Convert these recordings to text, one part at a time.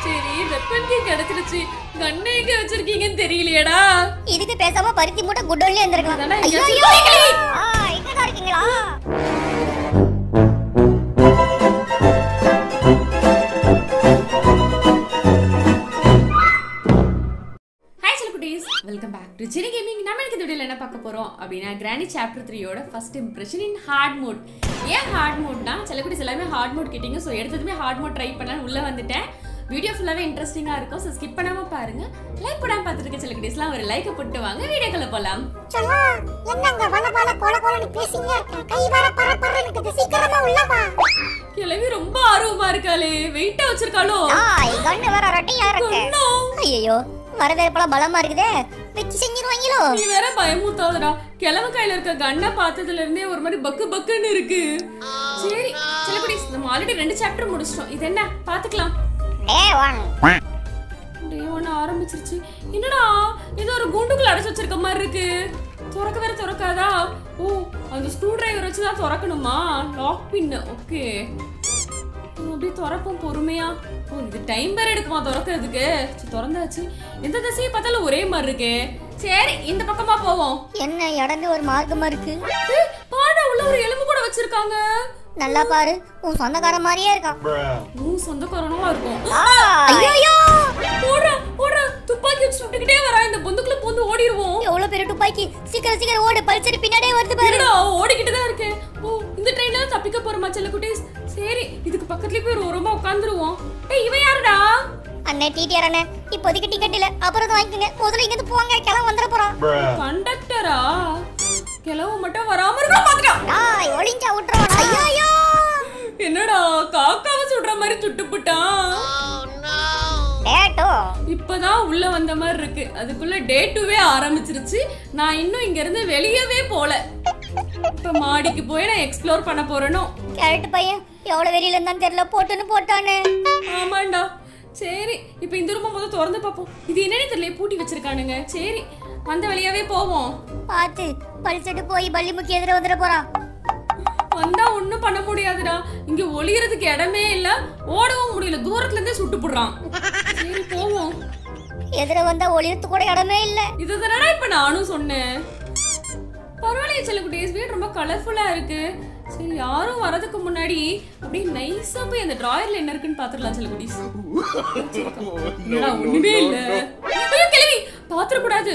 சரி weapon key கிடைச்சிருச்சு கண்ணை எங்க வச்சிருக்கீங்கன்னு தெரியலையேடா இதுக்கு பேசாம பருத்தி மூட்டை குடோன்ல இருந்திருக்கலாம் அதானே, ஐயோ எங்கேயாச்சும் ஐயோ போய்க்கலாம். ஆ, இங்கதான் இருக்கீங்களா ஹாய் சில குட்டீஸ் welcome back to Jeni gaming நம்ம எனக்கு இந்த வீடியோல என்ன பார்க்க போறோம் அப்படின்னா கிராணி சாப்டர் த்ரீயோட first impression in hard mode ஏன் ஹார்ட் மோட்னா சில குட்டீஸ் எல்லாமே ஹார்ட் மோட் கேட்டிங்க ஸோ எடுத்ததுமே ஹார்ட் மோட் ட்ரை பண்ணலாம்னு உள்ள வந்துட்டேன் வீடியோ ஃபுல்லாவே இன்ட்ரெஸ்டிங்கா இருக்கும் ஸோ ஸ்கிப் பண்ணாம பாருங்க லைக் பண்ணாம பார்த்துட்டு இருக்க சில குட்டீஸ்லாம் ஒரு லைக்கை போட்டு வாங்க வீடியோக்குள்ள போலாம் சொல்லா என்னங்க வள வள கொல கொலன்னு பேசிங்க கை வர பர பரன்னு இருக்குது சீக்கிரமா உள்ள வா கிளவி ரொம்ப ஆர்வமா இருக்காளே வெயிட்டா வச்சிருக்காளோ ஆய் கண்ணு வர ரொட்டையா இருக்கு கண்ணா, ஐயோ வரவேற்பெல்லாம் பலமா இருக்குதே வச்சு செஞ்சிருவாங்களோ நீ வேற பயமுத்தாதடா கிழவ கையில இருக்க கண்ணை பார்த்ததுல இருந்தே ஒரு மாதிரி பக்கு பக்குன்னு இருக்கு சரி சில குட்டீஸ் நம்ம ஆல்ரெடி ரெண்டு சாப்டர் முடிச்சிட்டோம் இது என்ன பாத்துக்கலாம் டே ஒன் டே ஒன்று ஆரம்பிச்சிருச்சு என்னடா ஏதோ ஒரு கூண்டுக்குள்ள அடைச்சு வச்சிருக்க மாதிரி இருக்கு திறக்க வேற திறக்காதா ஓ அந்த ஸ்க்ரூ டிரைவர் வச்சு தான் திறக்கணுமா லாக் பின்னு ஓகே அப்படியே திறப்போம் பொறுமையா ஓ இது டைம் வேற எடுக்குமா திறக்கிறதுக்கு சரி, திறந்தாச்சு எந்த திசையை பார்த்தாலும் ஒரே மாதிரி இருக்கே சரி இந்த பக்கமா போவோம் என்ன இடமே ஒரு மார்க்கமா இருக்கு ஏய், பாடா உள்ள ஒரு எலும்பு கூட வச்சிருக்காங்க நல்லா பாரு உன் சொந்தக்கார மாதிரியே இருக்கான் ஊ சொந்தக்காரனுமா இருக்கும் ஐயோ ஓடுறா ஓடுறா துப்பாக்கி வச்சு சுட்டுக்கிட்டே வரா இந்த பொந்துக்குள்ள பூந்து ஓடிடுவோம் எவ்வளவு பெரிய துப்பாக்கி சீக்கிரம் சீக்கிரம் ஓடு பல்சர் பின்னாடியே வருது பாரு இருடா ஓடிக்கிட்டு தான் இருக்கேன் ஓ இந்த ட்ரெயின்ல தான் தப்பிக்க போறோமா செல்ல குட்டீஸ் சரி இதுக்கு பக்கத்துலயே போய் ஒரு ஓரமா உட்காந்துருவோம் ஏய் இவன் யாருடா அண்ணே டிடிஆர் அண்ணே இப்போதைக்கு டிக்கெட் இல்ல அப்புறம் தான் வாங்கிக்கோங்க முதல்ல இங்க இருந்து போங்க கிளம்ப வந்துட போறான் கண்டக்டரா கிளவு மட்டும் வராம இருக்கா பாத்துட்டான் டாய் ஒளிஞ்சா விட்டுறோம் ஐயோ ஐயோ என்னடா காக்காவை சுடுற மாதிரி துட்டுப்புட்டான் டேட்டோ இப்பதான் உள்ள வந்த மாதிரி இருக்கு அதுக்குள்ள டே டூவே ஆரம்பிச்சிருச்சு நான் இன்னும் இங்க இருந்து வெளியவே போல இப்ப மாடிக்கு போய் நான் எக்ஸ்ப்ளோர் பண்ண போறேனோ கேரட் பையன் எவ்வளவு வெளியில இருந்தான்னு தெரியல போட்டுன்னு போட்டானே ஆமாண்டா சரி இப்போ இந்த ரூமை முதல்ல திறந்து பார்ப்போம் இது என்னன்னு தெரியல பூட்டி வச்சிருக்கானுங்க சரி வந்த வழியாவே போவோம் பார்த்து பல்சட்டு போய் பள்ளி முக்கி எதிர வந்துட போறான் வந்தா ஒண்ணும் பண்ண முடியாதுடா இங்க ஒளியறதுக்கு இடமே இல்ல ஓடவும் முடியல தூரத்துல இருந்தே சுட்டு போடுறான் சரி போவோம் எதிர வந்தா ஒளியத்து கூட இடமே இல்ல இதுதானடா இப்ப நானும் சொன்னேன் பரவாயில்லையே செல்ல குட்டீஸ் வீடு ரொம்ப கலர்ஃபுல்லா இருக்கு சரி யாரும் வரதுக்கு முன்னாடி அப்படியே நைஸா போய் அந்த டிராயர்ல என்ன இருக்குன்னு பாத்துடலாம் செல்ல குட்டீஸ் என்னடா ஒண்ணுமே இல்ல ஐயோ கிளவி பாத்துற கூடாது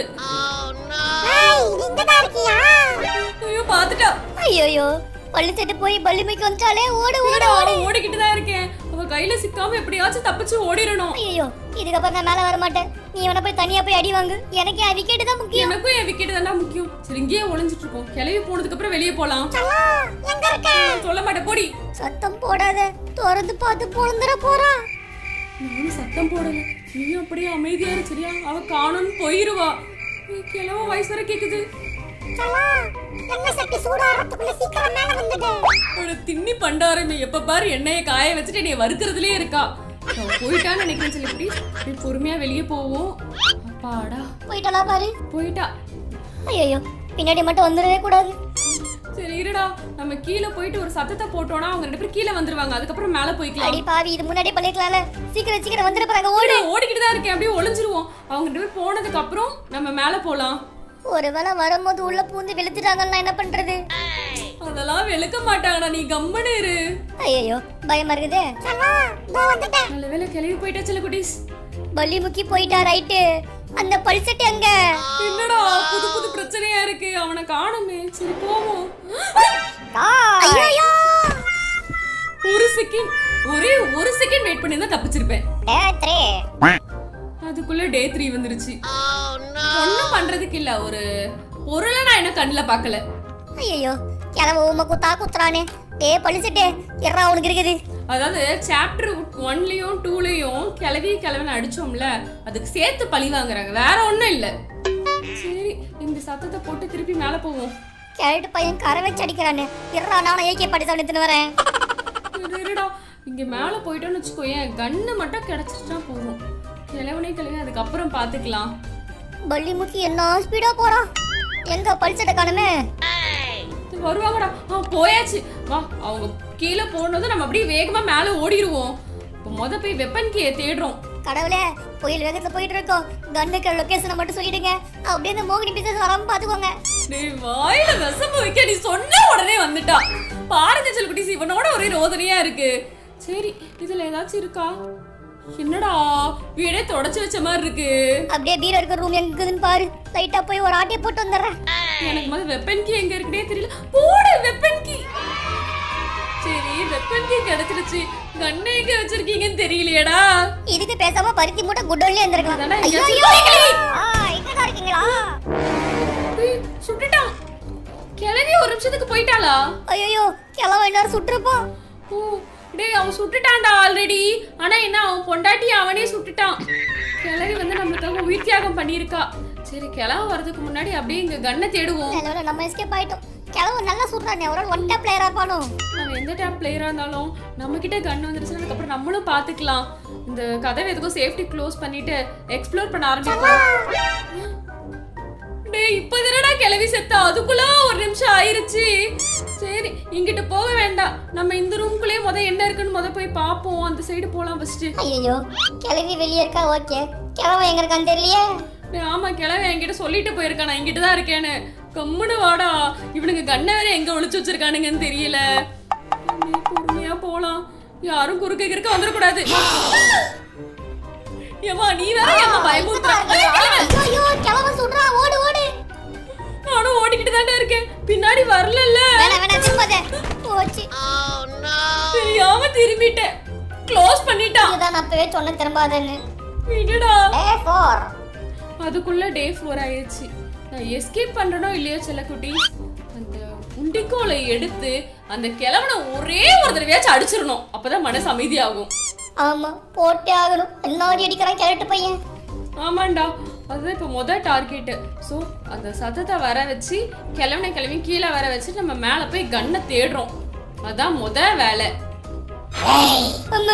ஐயோ பாத்துட்டா ஐயோ பள்ளி சட்டு போய் பள்ளி முக்கி வந்துட்டாலே ஓடு ஓடு ஓட ஓட ஓடிக்கிட்டு தான் இருக்கேன் அவ கையில சிக்காம எப்படியாச்சும் தப்பிச்சு ஓடிடணும் ஐயோ இதுக்கப்புறம் நான் மேல வர மாட்டேன் நீ அவனை போய் தனியா போய் அடி வாங்கு எனக்கு என் விக்கெட் தான் முக்கியம் எனக்கும் என் விக்கெட் தானே முக்கியம் சரி இங்கேயே ஒளிஞ்சிட்டு இருக்கோம் கிளவி போனதுக்கு அப்புறம் வெளியே போலாம் எங்க இருக்க சொல்ல மாட்டேன் போடி சத்தம் போடாத திறந்து பார்த்து பொழுந்துட போறான் நானும் சத்தம் போடல நீயும் அப்படியே அமைதியா இரு சரியா அவ காணும்னு போயிருவா ஏய், கிழவ வயசு வரை கேக்குது என்ன சட்டி சூடாறதுக்குள்ள சீக்கிரம் மேல வந்துட்டு அவளோட திண்ணி பண்டாரமே எப்ப பாரு எண்ணெயை காய வச்சுட்டு என்னைய வறுக்கிறதுலயே இருக்கா அவ போயிட்டான்னு நினைக்கிறேன் சொல்லி இப்படி அப்படியே பொறுமையா வெளியே போவோம் அப்பாடா போயிட்டலா பாரு போயிட்டா ஐயோ பின்னாடி மட்டும் வந்துடவே கூடாது சரி இருடா நம்ம கீழே போயிட்டு ஒரு சத்தத்தை போட்டோம்னா அவங்க ரெண்டு பேரும் கீழே வந்துருவாங்க அதுக்கப்புறம் மேல போய்க்கலாம் அடி பாவி இது முன்னாடி பண்ணிருக்கலாம்ல சீக்கிரம் சீக்கிரம் வந்துட போறாங்க ஓடு ஓடு ஓடிக்கிட்டு தான் இருக்கேன் அப்படியே ஒளிஞ்சிருவோம் அவங்க ரெண்டு பேரும் போனதுக்கு அப்புறம் நம்ம மேல போலாம் ஒருவேளை வரும்போது உள்ள பூந்து வெளுத்துட்டாங்கன்னா என்ன பண்றது அதெல்லாம் வெளுக்க மாட்டாங்கடா நீ கம்மனு இரு ஐயோ பயமா இருக்குதே வந்துட்டேன் நல்ல வேலை கிளம்பி போயிட்டா சில குட்டீஸ் பள்ளி முக்கி போயிட்டா ரைட்டு அந்த பல்சட்டி அங்க என்னடா புது புது பிரச்சனையா இருக்கு அவனை காணுமே சரி போவோம் ஐயோ ஒரு செகண்ட் ஒரே ஒரு செகண்ட் வெயிட் பண்ணி தான் தப்பிச்சிருப்பேன் அதுக்குள்ள டே த்ரீ வந்துருச்சு ஒண்ணும் பண்றதுக்கு இல்ல ஒரு பொருளை நான் என்ன கண்ணுல பார்க்கல ஐயோ கிளம்ப ஊம குத்தா குத்துறானே டே பழிச்சிட்டே எறா உனக்கு இருக்குது அதாவது சாப்டர் ஒன்லயும் டூலயும் கிளவி கிளவன் அடிச்சோம்ல அதுக்கு சேர்த்து பழி வாங்குறாங்க வேற ஒண்ணும் இல்ல சரி இந்த சத்தத்தை போட்டு திருப்பி மேல போவோம் கேரட் பையன் கரை வச்சு அடிக்கிறானே எறா நானும் ஏகே பாட்டி சாப்பிட்டு வரேன் இரு, இருடா இங்க மேல போயிட்டோம்னு வச்சுக்கோயேன் கண்ணு மட்டும் கிடைச்சிட்டா போதும் கிழவனே கிழவன் அதுக்கப்புறம் பாத்துக்கலாம் பள்ளி முக்கி என்ன ஸ்பீடா போறான் எங்க பழிச்சட்ட காணுமே இது வருவாங்கடா ஆ போயாச்சு வா அவங்க கீழே போனதும் நம்ம அப்படியே வேகமா மேல ஓடிடுவோம் இப்போ முத போய் வெப்பன் கீயை தேடுறோம் கடவுளே புயல் வேகத்துல போயிட்டு இருக்கோம் கண்ணுக்கு லொகேஷனை மட்டும் சொல்லிடுங்க அப்படியே இந்த மோகினி பிசினஸ் வராம பாத்துக்கோங்க நீ வாயில விஷம் வைக்க நீ சொன்ன உடனே வந்துட்டா பாருங்க செல்குட்டி இவனோட ஒரே ரோதனையா இருக்கு சரி இதுல ஏதாச்சும் இருக்கா என்னடா வீடே தொடச்சு வச்ச மாதிரி இருக்கு அப்படியே பீரோ இருக்க ரூம் எங்க இருக்குதுன்னு பாரு லைட்டா போய் ஒரு ஆட்டியை போட்டு வந்துடுறேன் எனக்கு முதல்ல வெப்பன் கீ எங்க இருக்குன்னே தெரியல போடு வெப்பன் கீ சரி வெப்பன் கீ கிடைச்சிருச்சு கண்ணை எங்க வச்சிருக்கீங்கன்னு தெரியலையேடா இதுக்கு பேசாம பருத்தி மூட்டை குடோன்லயே இருந்திருக்கலாம் அதானே, ஐயோ எங்கேயாச்சும் ஐயோ. போய் ஆ, இங்கதான் இருக்கீங்களா ஏய், சுட்டுட்டான் கிளவி ஒரு நிமிஷத்துக்கு போயிட்டாளா ஐயோ கிளம்ப இன்னொரு சுற்றுப்போம் ஓ டேய் அவன் சுட்டுட்டான்டா ஆல்ரெடி ஆனா என்ன அவன் பொண்டாட்டி அவனே சுட்டுட்டான் கிளவி வந்து நம்மளுக்காக உயிர் தியாகம் பண்ணியிருக்கா சரி கிளவ வரதுக்கு முன்னாடி அப்படியே இங்க கண்ணை தேடுவோம் நல்ல நம்ம எஸ்கேப் ஆயிட்டோம் கிளம்ப நல்லா சுடுறானே ஒரு ஒன் டேப் பிளேயரா பானோ அவன் எந்த டேப் பிளேயரா இருந்தாலும் நம்ம கிட்ட கன் வந்துருச்சு அதுக்கப்புறம் நம்மளும் பாத்துக்கலாம் இந்த கதவை எதுக்கும் சேஃப்டி க்ளோஸ் பண்ணிட்டு எக்ஸ்ப்ளோர் பண்ண ஆரம்பிப்போம் டேய் இப்போ தானடா கிளவி செத்தா அதுக்குள்ள ஒரு நிமிஷம் ஆயிருச்சு சரி இங்கிட்டு போக வேண்டாம் நம்ம இந்த ரூம்குள்ளேயே முத என்ன இருக்குன்னு முத போய் பார்ப்போம் அந்த சைடு போலாம் ஃபர்ஸ்ட் ஐயோ கிளவி வெளியே இருக்கா ஓகே கிளம்ப எங்க இருக்கான்னு தெரியலையே டேய், ஆமா கிளவி என்கிட்ட சொல்லிட்டு போயிருக்கான் நான் இங்கிட்டு தான் இருக்கேன்னு கம்முன்னு வாடா இவனுங்க கண்ணை வேற எங்க ஒளிச்சு வச்சிருக்கானுங்கன்னு தெரியல டேய், பொறுமையா போலாம் யாரும் குறுக்க கிறுக்க வந்துடக்கூடாது ஏமா நீ வேற ஏமா பயமுறுத்துற ஐயோ ஐயோ கிளம்ப சுடுறா ஓடு ஓடு நானும் ஓடிக்கிட்டு தானே இருக்கேன் பின்னாடி வரலல்ல வேணாம் வேணாம் திரும்பாத போச்சு தெரியாம திரும்பிட்டேன் க்ளோஸ் பண்ணிட்டான் இதுதான் நான் அப்பவே சொன்னேன் திரும்பாதன்னு விடுடா டே ஃபோர் அதுக்குள்ள டே ஃபோர் ஆயிடுச்சு நான் எஸ்கேப் பண்றனோ இல்லையோ செல்லக்குட்டி அந்த உண்டிக்கோலை எடுத்து அந்த கிழவனை ஒரே ஒரு தடவையாச்சும் அடிச்சிடணும் அப்பதான் மனசு அமைதியாகும் ஆமா போட்டே ஆகணும் எல்லாரும் அடிக்கிறான் கேரட்டு பையன் ஆமாண்டா அதுதான் இப்போ முதல் டார்கெட்டு ஸோ அந்த சத்தத்தை வர வச்சு கிழவனை கிளம்பி கீழே வர வச்சு நம்ம மேலே போய் கன்னை தேடுறோம் அதான் முத வேலை அம்மா.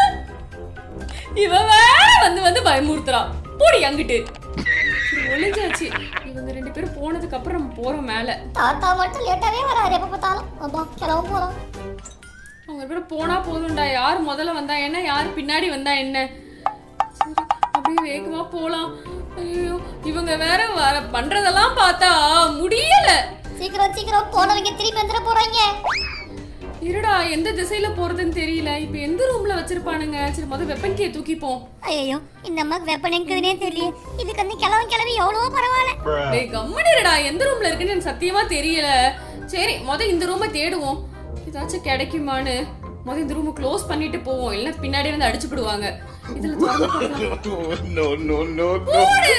இவ வேற வந்து வந்து பயமுறுத்துறா போடி அங்கிட்டு சரி, ஒளிஞ்சாச்சு இவங்க ரெண்டு பேரும் போனதுக்கு அப்புறம் நம்ம போறோம் மேல தாத்தா மட்டும் லேட்டாவே வராரு எப்ப பார்த்தாலும் அப்பா கிளம்ப போறோம் அவங்க ரெண்டு பேரும் போனா போதும்டா யார் முதல்ல வந்தா என்ன யார் பின்னாடி வந்தா என்ன சரி அப்படியே வேகமா போலாம் ஐயோ இவங்க வேற வர பண்றதெல்லாம் பார்த்தா முடியல சீக்கிரம் சீக்கிரம் போனவங்க திருப்பி வந்துட போறாங்க இருடா எந்த திசையில போறதுன்னு தெரியல இப்போ எந்த ரூம்ல வச்சிருப்பானுங்க சரி முத வெப்பன் கே தூக்கிப்போம் ஐயோ இந்த அம்மாக்கு வெப்பன் எங்குதுனே தெரியல இதுக்கு வந்து கிளம்ப கிளம்பி எவ்வளவோ பரவாயில்ல டேய் கம்மனிடா எந்த ரூம்ல இருக்குன்னு எனக்கு சத்தியமா தெரியல சரி முத இந்த ரூமை தேடுவோம் ஏதாச்சும் கிடைக்குமான்னு முத இந்த ரூமை க்ளோஸ் பண்ணிட்டு போவோம் இல்ல பின்னாடி வந்து அடிச்சுடுவாங்க இதுல திறந்து பார்க்கலாம். no, no, no, no.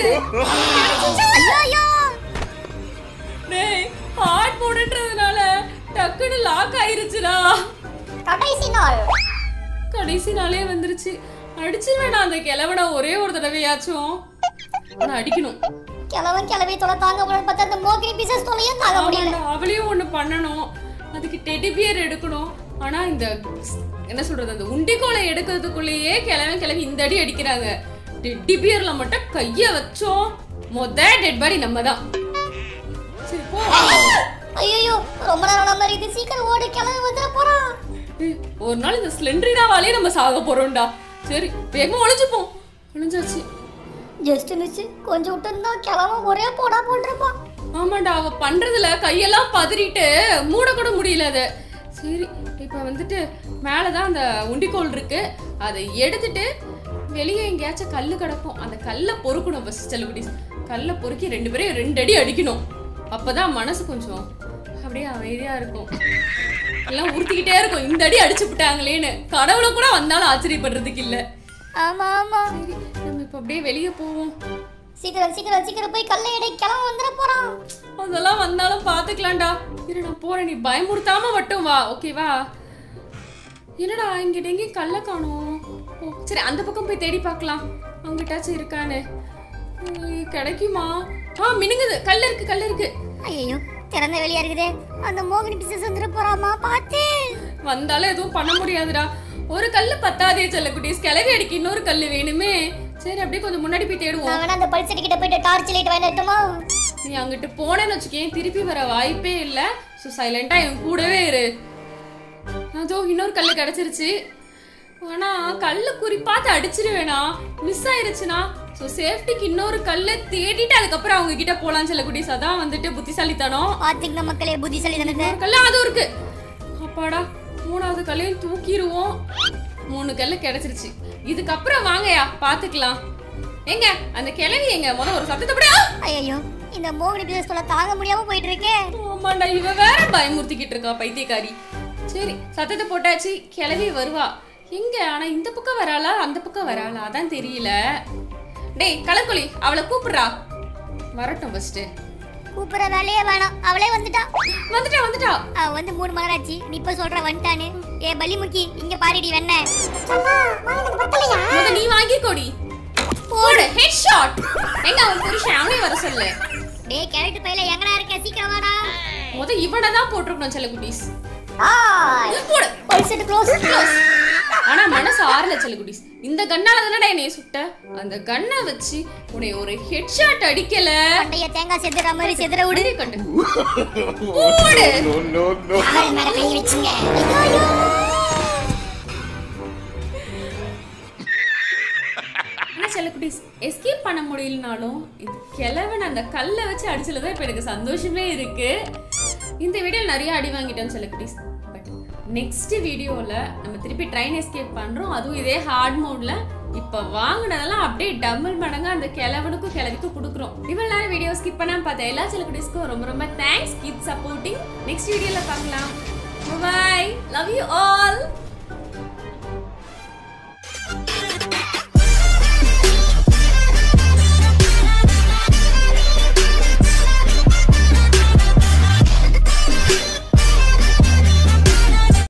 ஐயோ டேய் ஹார்ட் போடுன்றதுனால டக்குன்னு லாக் ஆயிருச்சுடா கடைசி நாள் கடைசி நாளே வந்துருச்சு அடிச்சிருவேன் அந்த கிழவனை ஒரே ஒரு தடவையாச்சும் ஆனா அடிக்கணும் கிளவன் கிளவி தொலை தாங்க முடியல பார்த்தா அந்த மோகினி பீசஸ் தொலையும் தாங்க முடியல ஆமாண்டா, அவளையும் ஒண்ணு பண்ணணும் அதுக்கு டெடி பியர் எடுக்கணும் ஆனா இந்த என்ன சொல்றது அந்த உண்டிக்கோலை எடுக்கிறதுக்குள்ளேயே கிளவன் கிளவி இந்த அடி அடிக்கிறாங்க டெட்டி பியர்ல மட்டும் கைய வச்சோம் மொத டெட் பாடி நம்ம தான் சரி போ ஐயோ ரொம்ப நேரம் நம்ம இது சீக்கிரம் ஓடி கிளம்பி வந்துட போறான் ஏய், ஒரு நாள் இந்த ஸ்லெண்ட்ரினாவாலே நம்ம சாக போறோம்டா சரி வேகமா ஒளிஞ்சுப்போம் ஒளிஞ்சாச்சு ஜஸ்ட் மிஸ் கொஞ்சம் விட்டு இருந்தா கிளம்ப ஒரே போடா போட்டிருப்பான் ஆமாண்டா அவ பண்றதுல கையெல்லாம் பதறிட்டு மூட கூட முடியல அதை சரி இப்போ வந்துட்டு மேலதான் அந்த உண்டிக்கோல் இருக்கு அதை எடுத்துட்டு வெளியே எங்கேயாச்சும் கல்லு கிடக்கும் அந்த கல்லை பொறுக்கணும் ஃபர்ஸ்ட் செல்லுக்குடி கல்லை பொறுக்கி ரெண்டு பேரையும் ரெண்டு அடி அடிக்கணும் அப்பதான் மனசு கொஞ்சம் அப்படியே அமைதியா இருக்கும் எல்லாம் உறுத்திக்கிட்டே இருக்கும் இந்த அடி அடிச்சு விட்டாங்களேன்னு கடவுளை கூட வந்தாலும் ஆச்சரியப்படுறதுக்கு இல்ல ஆமா ஆமா சரி நம்ம இப்போ அப்படியே வெளியே போவோம் சீக்கிரம் சீக்கிரம் சீக்கிரம் போய் கல்லை எடை கிளம்ப வந்துட போறான் அதெல்லாம் வந்தாலும் பாத்துக்கலாம்டா இரு நான் போறேன் நீ பயமுறுத்தாம மட்டும் வா ஓகேவா என்னடா இங்கிட்ட எங்கேயும் கல்ல காணோம் ஓ சரி அந்த பக்கம் போய் தேடி பார்க்கலாம் அங்கிட்டாச்சும் இருக்கான்னு உம், கிடைக்குமா ஆ மினுங்குது கல் இருக்கு கல் இருக்கு ஐயோ திறந்த வெளியா இருக்குதே அந்த மோகினி பிசஸ் வந்துட போறாமா பாத்து வந்தாலும் எதுவும் பண்ண முடியாதுடா ஒரு கல்லு பத்தாதே செல்லக்குட்டீஸ் கிளவி அடிக்க இன்னொரு கல்லு வேணுமே சரி அப்படியே கொஞ்சம் முன்னாடி போய் தேடுவோம் நான் வேணா அந்த பல்சடி கிட்ட போயிட்டு டார்ச் லைட் வாங்கிட்டுமா நீ அங்கிட்டு போனேன்னு வச்சுக்கேன் திருப்பி வர வாய்ப்பே இல்லை ஸோ சைலண்டா என் கூடவே இரு அதோ இன்னொரு கல் கிடைச்சிருச்சு ஆனா கல்ல குறிப்பாத்து அடிச்சிருவேனா மிஸ் ஆயிருச்சுனா ஸோ சேஃப்டிக்கு இன்னொரு கல்லை தேடிட்டு அதுக்கப்புறம் அவங்க கிட்ட போலாம் சில குட்டீஸ் அதான் வந்துட்டு புத்திசாலித்தனம் பாத்துங்க மக்களே புத்திசாலி தானே ஒரு கல்லு அதுவும் இருக்கு அப்பாடா மூணாவது கல்லையும் தூக்கிடுவோம் மூணு கல்லு கிடைச்சிருச்சு இதுக்கப்புறம் வாங்கயா பாத்துக்கலாம் எங்க அந்த கிழவி எங்க முத ஒரு சத்தத்தை போடு. ஆ! ஐயோ இந்த மோகினி பிசினஸ் சொல்ல தாங்க முடியாம போயிட்டு இருக்கேன் ஆமாண்டா இவ வேற பயமுறுத்திக்கிட்டு இருக்கா பைத்தியக்காரி சரி சத்தத்தை போட்டாச்சு கிளவி வருவா எங்க ஆனா இந்த பக்கம் வராளா அந்த பக்கம் வராளா அதான் தெரியல டேய் கலர்கொலி அவளை கூப்பிடுறா வரட்டும் ஃபர்ஸ்ட் கூப்பிடுற வேலையே வேணாம் அவளே வந்துட்டா வந்துட்டா வந்துட்டா அவ வந்து மூணு மகராச்சி நீ இப்ப சொல்ற வந்துட்டானு ஏ பலிமுக்கி இங்க பாருடி வெண்ண சம்பா வாங்கினது பத்தலையா முத நீ வாங்கிக்கோடி போடு ஹெட் ஷாட் எங்க அவன் புருஷன் அவனே வர சொல்லு டேய் கேரட் பையில எங்கடா இருக்க சீக்கிரம் வாடா முத இவனை தான் போட்டிருக்கணும் செல்ல குட்டீஸ் ஆய் போடு ஒரு செட் க்ளோஸ் ஆனா மனசு ஆறல செல்ல குட்டீஸ் இந்த கண்ணால தானடா என்னைய சுட்ட அந்த கண்ணை வச்சு உன்னை ஒரு ஹெட் ஷாட் அடிக்கல பண்டைய தேங்காய் செதுற மாதிரி செதுற விடு உடனே கட்டு போடு அவள் மேல கை வச்சுங்க ஆனா சில குட்டீஸ் எஸ்கேப் பண்ண முடியலனாலும் இது கிழவன் அந்த கல்லை வச்சு அடிச்சதுல தான் இப்போ எனக்கு சந்தோஷமே இருக்கு இந்த வீடியோ நிறைய அடி வாங்கிட்டோம் சில குட்டீஸ் பட் நெக்ஸ்ட் வீடியோவில் நம்ம திருப்பி ட்ரெயின் எஸ்கேப் பண்ணுறோம் அதுவும் இதே ஹார்ட் மோட்ல இப்போ வாங்கினதெல்லாம் அப்படியே டபுள் மடங்கு அந்த கிழவனுக்கும் கிழவிக்கும் கொடுக்குறோம் இவ்வளோ நேரம் வீடியோ ஸ்கிப் பண்ணாம பார்த்த எல்லா சில குட்டீஸ்க்கும் ரொம்ப ரொம்ப தேங்க்ஸ் கீப் சப்போர்ட்டிங் நெக்ஸ்ட் வீடியோவில் பார்க்கலாம் பாய் லவ் யூ ஆல்